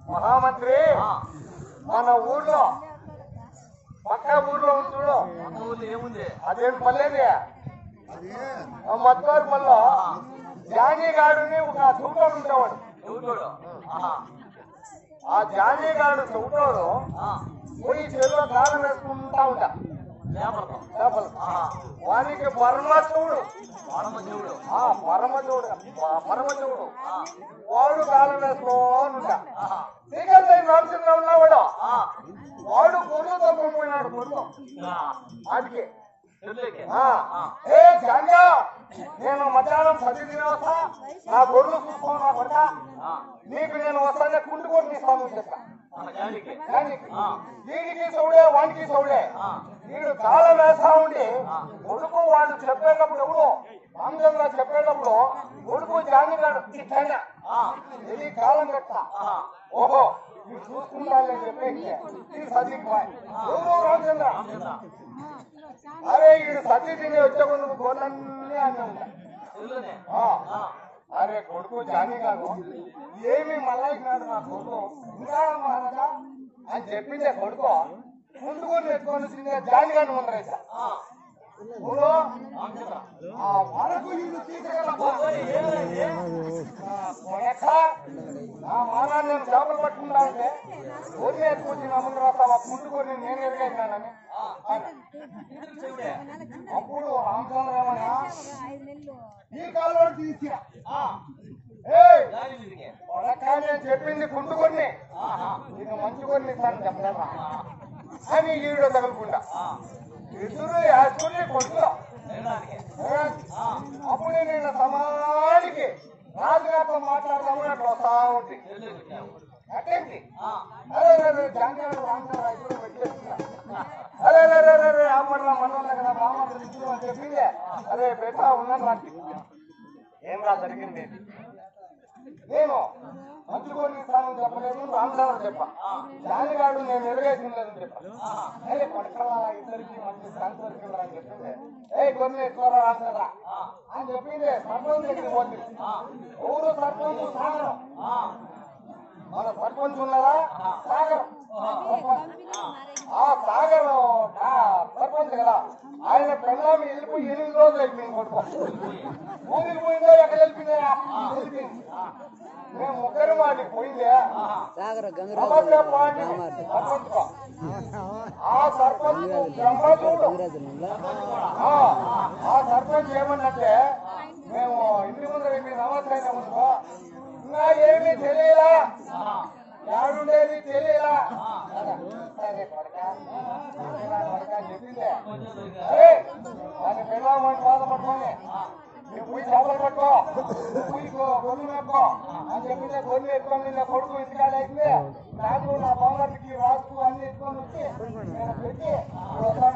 మహామంత్రి ఆ, మన ఊర్లో పక్క ఊర్లో ఉంది చూడు మన ఊర్లో ఏముంది అదేం పల్లెది ఆ మత్తారు పల్లె జానీ గాడుని ఒక చూటోడు ఉండేవాడు ఎవడోడు ఆహా, ఆ జానీ గాడు చూటోడు ఆ, పోయి చెరువు కాలం వేసుకుంటా ఉంటా చేపలతో చేపలు ఆహా, వానికి పరమశివుడు పరమ దేవుడు ఆ పరమశివుడు ప- పరమశివుడు ఆ, వాడు కాలం వేసుకోనుంటా ఆహా, శ్రీకాంత్ రామచంద్ర ఉన్నవాడు ఆ, వాడు గురువుతో పోయినాడు గురువు ఆ, వాటికి చెట్లకి. ఆ, ఆ, ఏ జంగా నేను మధ్యాహ్నం పది తిని వస్తా నా గొర్రెలు చూసుకో నా కొడక ఆ, నీకు నేను వస్తానే కుంటు కొట్టి ఇస్తాను చెప్పా ఆ, జానికి. కానీ ఆ, వీడికి సౌడే వాడికి సౌడే ఆ, వీడు కాలం వేస్తా ఉండి కొడుకు వాడు చెప్పేటప్పుడు ఎవడు రామచంద్ర చెప్పేటప్పుడు కొడుకు జానిగాడు ఇట్లా ఆ, ఇది కాలం పెడతా ఆహా, ఓహో ఇది చూసుకుంటానని చెప్పేసి ఇది సతీకి బాయ్ ఎవరు రామచంద్ర రామచంద్ర. అరే వీడు సతీ తిని వచ్చే ముందు గొర్రెలన్నీ అని ఉంటాయి చెట్లనే. ఆ, ఆ, అరే కొడుకు జానీ గారు ఏమి మళ్ళాయినాడు నా కొడుకు ఇంకా మహారాజా అని చెప్పిందే కొడుకు ముందుకొని ఎత్తుకొని తినే జానీ గారిని ముందరేసా ఆ, ఊరు రామచంద్ర. ఆ వరకు ఇల్లు తీసుకెళ్ళబ్బా. ఓయ్, ఏమైంది? నా కొడక, నా మానాన్ని నేను చేపలు పట్టుకుంటా ఉంటే ఊరిని ఎత్తుకొచ్చి నా ముందు రాస్తావా పుట్టుకొని నేను ఎదిగేసినానని ఆ, ఆయన. ఇద్దరు చెవుడే. అప్పుడు రామచంద్రమయ్య ఈ కాలంలో తీసిరా ఆ, ఏయ్ జాలి మీదికి. కొడక నేను చెప్పింది కుంటుకొని ఆహా, నీకు మంచి కొన్ని ఇస్తాను చెప్పలేదా ఆ, అని ఈడు తగులుకుంటా ఆ, ఇద్దరు వేసుకుని కొడుకులో తినడానికి. ఆ, అప్పుడు నేను సమానికి రాజుగారితో మాట్లాడదామని అట్లా వస్తా ఉంటే చెట్లకి వచ్చావు. అట్టేంటి ఆ, అరే అరే, అరే జాంగారు రామగారు ఇప్పుడు పెట్టేస్తున్నా అరే అరే అరే అరే రామర్రా మనోళ్ళ కదా రామర్రా ఇద్దరు అని చెప్పింది అరే బేటా ఉన్నాను రాంటి ఏం రా జరిగింది నేను మంచుకొని స్థానం చెప్పలేదు రామచంద్ర చెప్ప జానిగాడు నేను ఎరుగేసిందని చెప్ప ఆహా, అరే పడకల ఇద్దరికి మంచి స్థానం దొరికిందా అని చెప్పింది ఏ కొన్ని ఎక్కువ రామచంద్ర ఆ, అని చెప్పింది సర్పంచ్ దగ్గరికి పోతుంది ఆ, ఊరు సర్పంచ్ సాగరం ఆ, మన సర్పంచ్ ఉన్నదా సాగరం ఆ సాగర్ ఆ సర్పంచ్ కదా ఆయన పెళ్ళామి వెళ్ళిపోయి ఎనిమిది రోజులు అయిపోయింది కొడుకు ఊరికి పోయిందో ఎక్కడ వెళ్ళిపోయిందా వెళ్ళిపోయింది మేము ముగ్గురు వాడికి పోయిందే సాగర నమస్తే అమ్మా అని సర్పంచ్ కో. ఆ సర్పంచ్ బ్రహ్మచూడు గంగరాజులంలో ఆ ఆ సర్పంచ్ ఏమన్నట్టే మేము ఇంటి ముందర మీ నమస్తే అయినా ముందు ఇంకా ఏమీ తెలియలా యాడుండేది తెలియలా సరే కొడకా. సరేరా కొడకా అని చెప్పిందే కొంచెం దొరికిందా? అరే దాన్ని పిల్లవాడిని బాధపట్టుకోని నువ్వు పోయి చేపలు పట్టుకో పోయి గొర్రెలు మేపుకో అని చెప్పిందే గొర్రెలు ఎత్తుకొని నా కొడుకు ఇంటికాడ అయితే నాకు నా బామ్మకి రాసుకు అన్ని ఎత్తుకొని వచ్చి నేను పెట్టి ఇప్పుడు వస్తా